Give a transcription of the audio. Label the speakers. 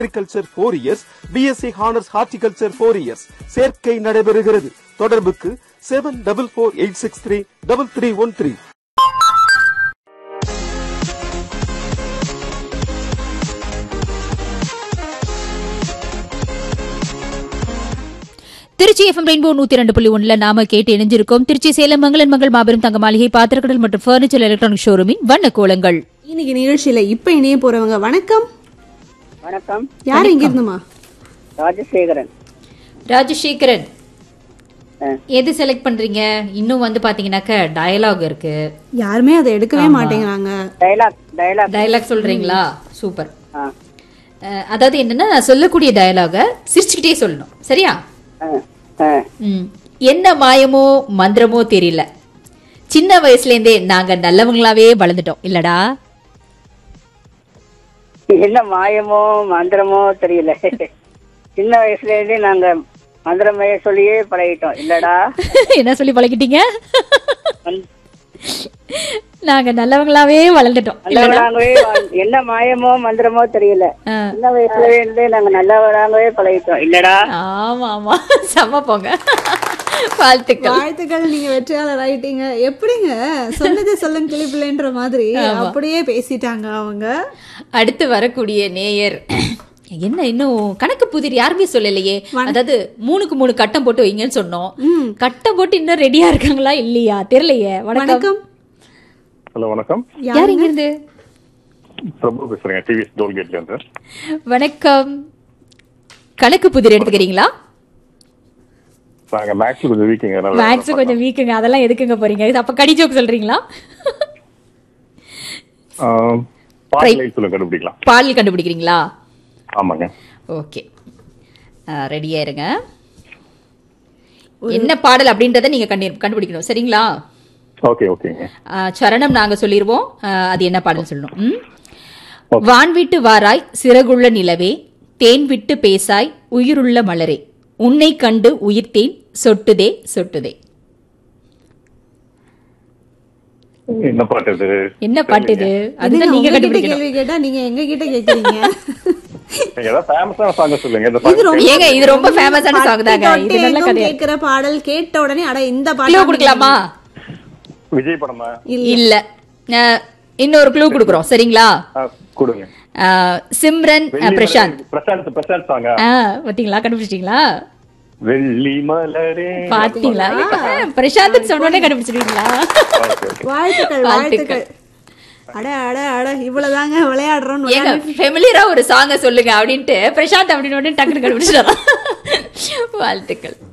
Speaker 1: Agriculture four years BSc honours horticulture four years சேர்க்கை நடைபெறுகிறது தொடர்புக்கு seven double four eight six three double three one three
Speaker 2: Trichy FM rainbow நூத்தி ரெண்டு புள்ளி ஒண்ணுல நாம கேட்டு இணைஞ்சிருக்கோம் திருச்சி சேலம் மங்களன் மங்கள் மாபெரும் தங்க மாளிகை பாத்திரக்கடல் மற்றும் பர்னிச்சர் எலக்ட்ரானிக் ஷோரூமின் வண்ண கோலங்கள்
Speaker 3: இன்னைக்கு நிகழ்ச்சியில இப்ப இணைய போறவங்க வணக்கம்
Speaker 4: வணக்கம்
Speaker 3: யார் எங்க இருந்துமா
Speaker 4: ராஜசேகரன்
Speaker 2: ராஜசேகரன்
Speaker 4: ஆ.
Speaker 2: எது செலக்ட் பண்றீங்க இன்னும் வந்து பாத்தீங்கன்னாக்க டயலாக் இருக்கு
Speaker 3: யாருமே அதை எடுக்கவே மாட்டேங்கிறாங்க
Speaker 4: டைலாக் டைலாக்
Speaker 2: டயலாக் சொல்றீங்களா சூப்பர்
Speaker 4: ஆ
Speaker 2: அஹ், அதாவது என்னன்னா நான் சொல்லக்கூடிய டயலாக சிரிச்சுக்கிட்டே சொல்லணும் சரியா
Speaker 4: ஆ, ஆ.
Speaker 2: ம். என்ன மாயமோ மந்திரமோ தெரியல சின்ன வயசுல இருந்தே நாங்க நல்லவங்களாவே வளர்ந்துட்டோம் இல்லடா
Speaker 4: என்ன மாயமோ மந்திரமோ தெரியல சின்ன வயசுல இருந்தே நாங்க மந்திரமைய சொல்லியே பழகிட்டோம் இல்லடா
Speaker 2: என்ன சொல்லி பழகிட்டீங்க
Speaker 4: மந்-
Speaker 2: நாங்க நல்லவங்களாவே வளர்ந்துட்டோம் இல்லடா
Speaker 4: நல்லவராகவே வாழ்- என்ன மாயமோ மந்திரமோ தெரியல
Speaker 2: ஆ.
Speaker 4: சின்ன வயசுல இருந்தே நாங்க நல்லவராகவே பழகிட்டோம் இல்லடா
Speaker 2: ஆமா ஆமா செம்ம போங்க வாழ்த்துக்கள்
Speaker 3: வாழ்த்துக்கள் நீங்க வெற்றியாளர் ஆயிட்டீங்க எப்படிங்க சொன்னதே சொல்லுங்க கிளி பிள்ளைன்ற மாதிரி அப்படியே பேசிட்டாங்க அவங்க
Speaker 2: அடுத்து வரக்கூடிய நேயர் என்ன இன்னும் கணக்கு புதிர் யாருமே சொல்லலையே அதாவது மூணுக்கு மூணு கட்டம் போட்டு வைங்கன்னு சொன்னோம் கட்டம் போட்டு இன்னும் ரெடியா இருக்காங்களா இல்லையா தெரியலையே வணக்கம்
Speaker 3: வணக்கம்
Speaker 5: ஹலோ வணக்கம்
Speaker 2: யார் இங்க இருந்து
Speaker 5: பிரபு பேசுறேங்க டிவிஎஸ் டோல்கேட்ல இருந்து
Speaker 2: வணக்கம் கணக்கு புதிர் எடுத்துக்கிறீங்களா
Speaker 5: நாங்க மேக்ஸ் கொஞ்சம் வீக்குங்க
Speaker 2: மேக்ஸ் கொஞ்சம் வீக்குங்க அதெல்லாம் எதுக்குங்க போறீங்க இது அப்ப கடி ஜோக் சொல்றீங்களா
Speaker 5: பாடலை சொல்ல கண்டுபிடிக்கலாம்
Speaker 2: பாடல் கண்டுபிடிக்கிறீங்களா
Speaker 5: ஆமாங்க
Speaker 2: ஓகே ரெடியா இருங்க என்ன பாடல் அப்படின்றத நீங்க கண்டு கண்டுபிடிக்கணும் சரிங்களா
Speaker 5: ஓகே ஓகேங்க
Speaker 2: ஆ, சரணம் நாங்க சொல்லிடுவோம் ஆ, அது என்ன பாடல் சொல்லணும் ம்? வான் விட்டு வாராய் சிறகுள்ள நிலவே தேன் விட்டு பேசாய் உயிருள்ள மலரே உன்னை கண்டு உயிர்த்தேன் சொட்டுதே சொட்டுதே
Speaker 5: என்ன பாட்டு இது
Speaker 2: என்ன பாட்டு இது
Speaker 3: இதுங்க
Speaker 2: அதுதான் நீங்க
Speaker 3: உங்ககிட்ட
Speaker 2: கண்டுபிடிக்கணும்
Speaker 3: கேள்வி கேட்டா நீங்க எங்க கிட்ட கேக்குறீங்க
Speaker 5: நீங்க ஏதாவது ஃபேமஸான சாங்க சொல்லுங்க இந்த
Speaker 3: இது
Speaker 5: song
Speaker 3: ரொம்ப
Speaker 2: ஏங்க இது ரொம்ப ஃபேமஸான சாங் தாங்க
Speaker 3: பட்டி
Speaker 2: இது நல்ல
Speaker 3: தொட்டி
Speaker 2: கதை
Speaker 3: எங்கும் கேக்குற பாடல் கேட்ட உடனே அட இந்த
Speaker 2: க்ளூ
Speaker 3: பாட்டு
Speaker 2: கொடுக்கலாமா
Speaker 5: விஜய் படமா
Speaker 2: இல்ல ஆ, இன்னொரு க்ளூ கொடுக்குறோம் சரிங்களா
Speaker 5: ஆ, கொடுங்க
Speaker 2: ஆ, சிம்ரன் ஆ,
Speaker 5: வெள்ளி
Speaker 2: பிரசாந்த்
Speaker 5: மலரே- பிரசாந்த் பிரசாந்த் சாங்க
Speaker 2: ஆ பாத்தீங்களா கண்டுபிடிச்சிட்டீங்களா
Speaker 5: வெள்ளி மலரே
Speaker 2: பாத்தீங்களா பிரசாந்த் சொன்னோடனே கண்டுபிடிச்சிருக்கீங்களா
Speaker 5: ஓகே ஓகே
Speaker 3: வாழ்த்துக்கள்
Speaker 2: வாழ்த்துக்கள்.
Speaker 3: வாழ்த்துக்கள் அட அட அட இவ்வளவுதாங்க விளையாடுறோம்
Speaker 2: ஏங்க ஃபெமிலியரா ஒரு சாங்க சொல்லுங்க அப்படின்ட்டு பிரசாந்த் அப்படின்னு உடனே டக்குனு கண்டுபிடிச்சிடலாம் வாழ்த்துக்கள்